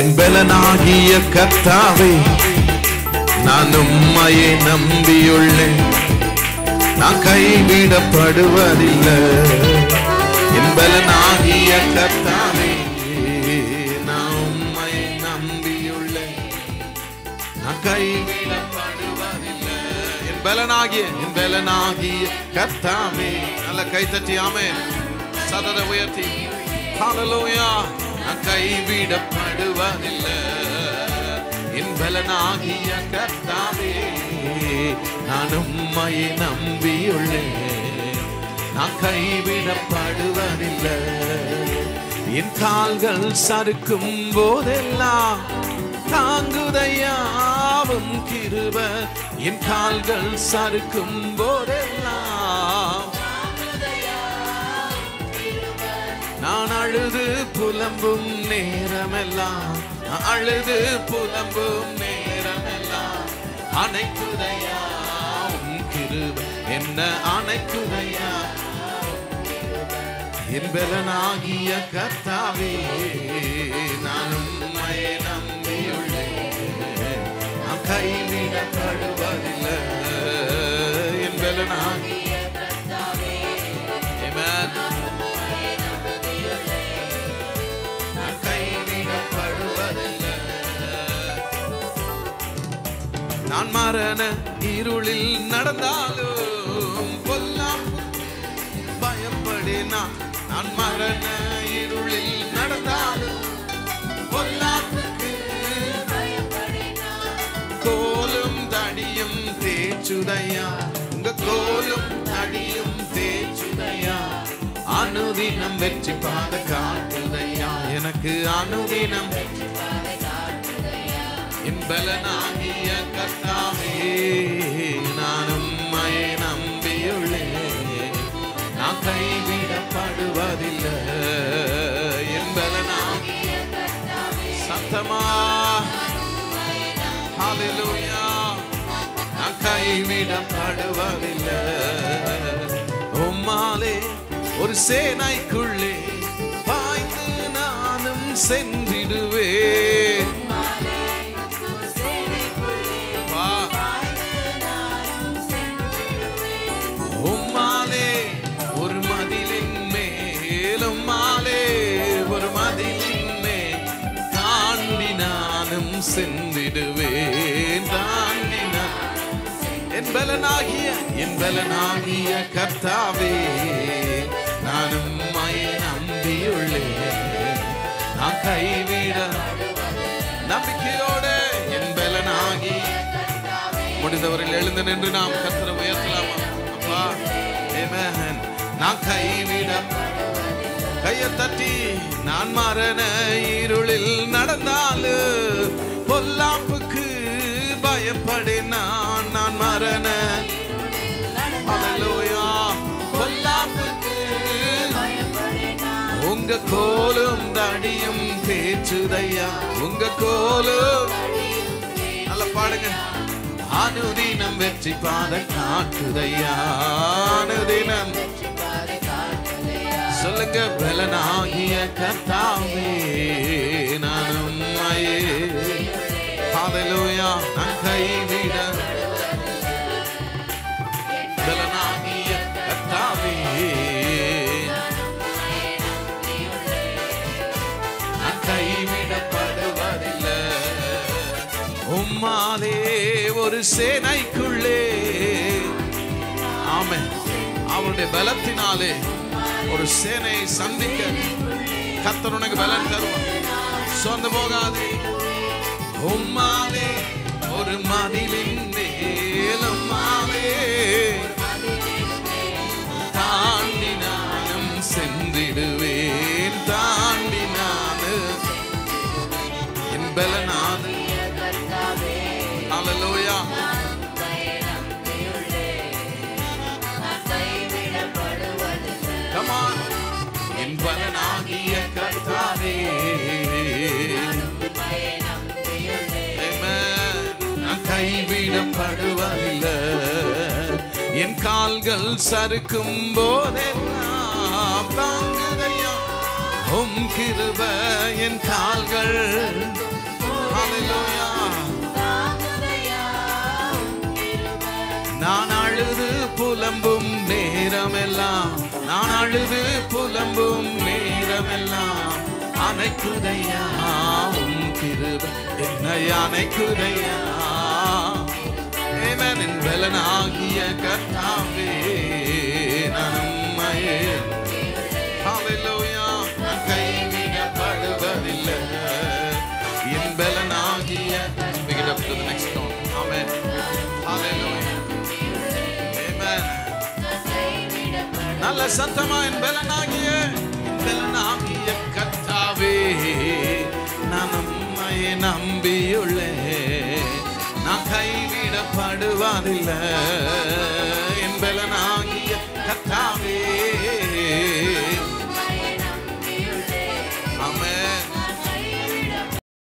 என் பலனாகிய கர்த்தாவே நான் உம்மையே நம்பியுள்ளேன் நான் கைவிடப்படுவதில்லை என் பலனாகிய கர்த்தாவே நான் உம்மையை நம்பியுள்ளேன் நான் கைவிடப்படுவதில்லை என் பலனாகிய என் பலனாகிய கர்த்தாவே நல்ல கைத்தட்டி ஆமென் சதத உயர்த்தி ஹalleluya நான் கைவிடப்படுவதில்லை என் பலனாகிய கர்த்தாவே நான் உம்மையை நம்பியுள்ளேன் நான் கைவிடப்படுவதில்லை என் கால்கள் சறுக்கும் போதெல்லாம் தாங்குதையாவும் கிருப என் கால்கள் சறுக்கும் போதெல்லாம் நான் அழுது புலம்பும் நேரமெல்லாம் நான் அழுது புலம்பும் நேரமெல்லாம் அணைக்குதையா உன் கிருப என்ன அணைக்குதையா என் பலனாகிய கர்த்தாவே நான் உம்மையை நம்பியுள்ளேன் நான் கைவிடப்படுவதில்லை என் பலனாகிய Amen. நான் கைவிடப்படுவதில்லை நான் மரண இருளில் நடந்தாலும் பொல்லாம் பயப்படினா நான் மரண இருளில் நடந்தாலும் பொல்லாப்புக்கு கோலும் தடியும் தேச்சுதையா உங்க கோலும் தடியும் தேச்சுதையா அனுதினம் வெற்றி பாத காட்டுதையா எனக்கு அனுதினம் என் பலனாகிய கர்த்தாவே நான் உம்மையை நம்பியுள்ளேன் நான் கைவிடப்படுவதில்லை என் பலனாகிய சத்தமா ஹalleluya நான் கைவிடப்படுவதில்லை உம்மாலே ஒரு சேனைக்குள்ளே பாய்ந்து நானும் சென்றிடுவேன் வா. உம்மாலே ஒரு மதிலின் மேல் உம்மாலே ஒரு மதிலின் மேல் தாண்டி நானும் சென்றிடுவேன் தாண்டி நான் என் பலனாகிய என் பலனாகிய கர்த்தாவே நானும் உம்மையை நம்பியுள்ளேன் நான் கைவிட நம்பிக்கையோட என் பலனாகி முடிந்தவரில் எழுந்து நின்று நாம் கர்த்தரை உயர்த்தலாமா அப்பா Amen. நான் கைவிட கையை தட்டி நான் மரண இருளில் நடந்தாலும் பொல்லாப்புக்கு பயப்படினான் நான் மரண Hallelujah. பொல்லாப்புக்கு உங்க கோலும் தடியும் பேச்சுதையா உங்க கோலும் நல்ல பாடுங்க அனுதினம் வெற்றி பாத காட்டுதையா அனுதினம் சொல்லுங்க பலனாகிய கர்த்தாவே நான் உம்மையே ஹalleluya நான் கைவிட பலனாகிய கர்த்தாவே நான் கைவிடப்படுவதில்லை உம்மாலே ஒரு சேனைக்குள்ளே ஆமென் அவருடைய பலத்தினாலே ஒரு சேனையை சந்திக்க கர்த்தர் உனக்கு பலன் தருவார் சோர்ந்து போகாதே உம்மாலே ஒரு மதிலின் மேல் உம்மாலே தாண்டி நானும் சென்றிடுவேன் தாண்டி நானும் என் பலனாது Hallelujah. Come on. என் பலனாகிய கர்த்தாவே Amen. நான் கைவிடப்படுவதில்லை என் கால்கள் சறுக்கும் போதெல்லாம் தாங்குதையா உம் கிருப என் கால்கள் ஹalleluya நான் அழுது புலம்பும் நேரமெல்லாம் நான் அழுது புலம்பும் நேரமெல்லாம் அணைக்குதையா உம் கிருப என்னை அணைக்குதையா ஏமனின் பலனாகிய கர்த்தாவே நான் உம்மையே ஹalleluya நான் கைவிடப்படுவதில்லை என் பலனாகிய pick it up to the next tone amen hallelujah amen நல்ல சத்தமா என் பலனாகிய என் பலனாகிய கர்த்தாவே நான் உம்மையை நம்பியுள்ளேன் நான் கைவிடப்படுவதில்லை என் பலனாகிய கர்த்தாவே ஆமென்